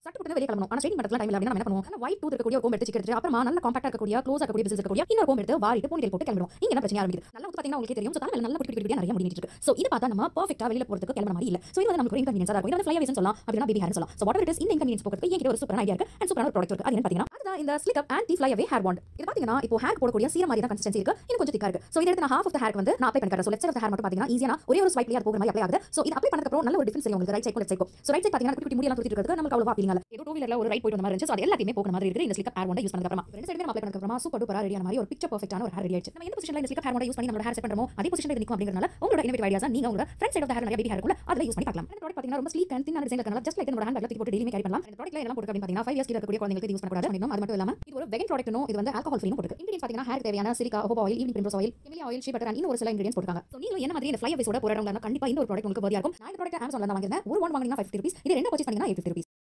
சட்டு போட்டு வெளியே கிளம்பணும் ஆனா ஸ்ட்ரெயினிங் பண்றதுல டைம் இல்ல அப்படின்னா நம்ம என்ன பண்ணுவோம் நல்ல ஒயிட் டூத் இருக்கக்கூடிய ஒரு கோம் எடுத்து எடுத்து அப்புறமா நல்ல காம்பாக்டா இருக்கக்கூடிய க்ளோஸ் இருக்கக்கூடிய பிசினஸ் இருக்கக்கூடிய இன்னொரு கோம் எடுத்து வாரிட்டு போனிடல் போட்டு கிளம்புறோம் இங்க என்ன பிரச்சனை ஆரம்பிக்குது நல்லா வந்து பாத்தீங்கன்னா உங்களுக்கு தெரியும் சோ தலையில நல்ல குட்டி குட்டி குட்டியா நிறைய முடிஞ்சிட்டு இருக்கு சோ இது பார்த்தா நம்ம பெர்ஃபெக்ட்டா வெளியில போறதுக்கு கிளம்புற மாதிரி இல்ல சோ இது வந்து நமக்கு ஒரு இன்கன்வீனியன்ஸ் இருக்கும் இது வந்து ஃப்ளைவேஸ் சொல்லலாம் அப்படின்னா பேபி ஹேர் சொல்லலாம் சோ வாட் இட் இஸ் இந்த இன்கன்வீனியன்ஸ் போறதுக்கு என்கிட்ட ஒரு சூப்பரான ஐடியா இருக்கு அண்ட் சூப்பரான ஒரு ப்ராடக்ட் இருக்கு அது என்ன பாத்தீங்கன்னா அதுதான் இந்த slick up and de flyaway hair bond இது பாத்தீங்கன்னா இப்போ ஹேர் போடக்கூடிய சீரம் மாதிரி தான் கன்சிஸ்டன்சி இருக்கு இன்னும் கொஞ்சம் திக்கா இருக்கு சோ இதை எடுத்து நான் ஹாஃப் ஆஃப் த ஹேர் வந்து நான் அப்ளை பண்ணிக்கிறேன் so left side of hair மட்டும் பாத்தீங்கன்னா ஈஸியா ஒரே ஒரு ஸ்வைப்லயே அது போகிற மாதிரி அப்ளை ஆகுது சோ இது அப்ளை பண்ணதுக்கு அப்புறம் நல்ல ஒரு டிஃபரன்ஸ் தெரியும் உங்களுக்கு right side left side so right side பாத்தீங்கன்னா குட்டி குட்டி முடியெல்லாம் தூக்கிட்டு இருக்கிறது நமக்கு அவ்வளவு அப்பீலிங் இல்ல ஏதோ டூ வீலர்ல ஒரு ரைட் போயிட்டு வந்த மாதிரி இருந்துச்சு so அது எல்லாத்தையுமே போகிற மாதிரி இருக்கு இந்த ஸ்லிக் ஹேர் பாண்ட் யூஸ் பண்ணதுக்கு அப்புறமா ரெண்டு சைடு அப்ளை பண்ணதுக்கு அப்புறமா சூப்பர் டூப்பரா ரெடியான மாதிரி ஒரு பிக்சர் பெர்ஃபெக்ட்டான ஒரு ஹேர் ரெடி ஆயிடுச்சு நம்ம எந்த பொசிஷன்ல இந்த ஸ்லிக் ஹேர் பாண்ட் யூஸ் பண்ணி நம்ம ஹேர் செட் பண்றோமோ அதே பொசிஷன்ல இது நிக்கும் அப்படிங்கறனால உங்களோட இன்னோவேட்டிவ் ஐடியாஸ் நீங்க உங்களோட ஃப்ரண்ட் சைடு ஆஃப் ஹேர் நிறைய பேபி ஹேர் இருக்குல்ல அதுல யூஸ் பண்ணி பார்க்கலாம் இந்த ப்ராடக்ட் பாத்தீங்கன்னா ரொம்ப ஸ்லீக் அண்ட் தின்னான டிசைன் இருக்கனால ஜஸ்ட் லைக் நம்ம ஹேண்ட் பேக்ல தூக்கி போட்டு டெய்லி கேரி பண்ணலாம் இந்த ப்ராடக்ட்ல எல்லாம் போட்டு அப்படின்னு பாத்தீங்கன்னா ஃபைவ் இயர்ஸ் இருக்கக்கூடிய குழந்தைங்களுக்கு யூஸ் பண்ணக்கூடாது அப்படின்னும் அது மட்டும் இல்லாம இது ஒரு வெகன் ப்ராடக்ட் இது வந்து ஆல்கஹால் ஃப்ரீ போட்டு இன்கிரியன்ஸ் பாத்தீங்கன்னா ஹேர் தேவையான silica jojoba oil evening primrose oil chamomile oil shea butter and இன்னும் ஒரு சில இன்கிரியன்ஸ் போட்டுருக்காங்க ஸோ நீங்களும் என்ன மாதிரி இந்த ஃப்ளை அவேஸோட போராடவங்க கண்டிப்பா இந்த ஒரு ப்ராடக்ட் உங்களுக்கு வரியா இருக்கும் நான் இந்த ப்ராடக்ட் அமேசான்ல தான் வாங்கிருந்தேன் ஒரு ஒன் வாங்கினா ஃபைவ் ருபீஸ் இது ரெண்டு பர்ச்சேஸ் பண்ணீங்கன்னா எயிட் ருபீஸ்